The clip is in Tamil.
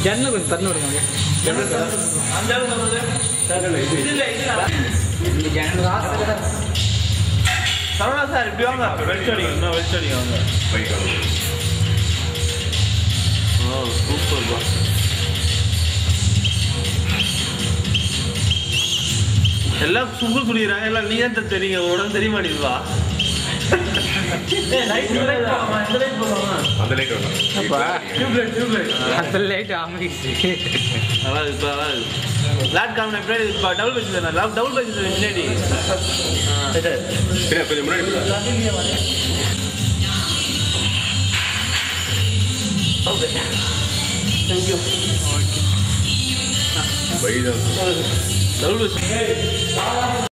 ஜன்னல் கொஞ்சம் திறந்து விடுங்க சரவணா சார் இப்படி வாங்க வெளிச்சம் அடிங்க இன்னும் வெளிச்சம் அடிங்க வாங்க ஓ சூப்பர் பா எல்லாம் சுகு குடிக்கிறாங்க எல்லாம் நீ தான் தெரியுங்க உடனே தெரிய மாட்டேங்குதுவா அந்த லைட் வேணும் அப்பா. அந்த லைட் அமைச்சு நல்லா இருக்கு இப்போ நல்லா இருக்கு லாட் காமின பின்னாடி இப்போ டபுள் பேஜ் தானே லாப் டபுள் பேஜ் பின்னாடி பின்ன கொஞ்சம் முன்னாடி தேங்க்யூ வழிதான் டபுள் பேஜ்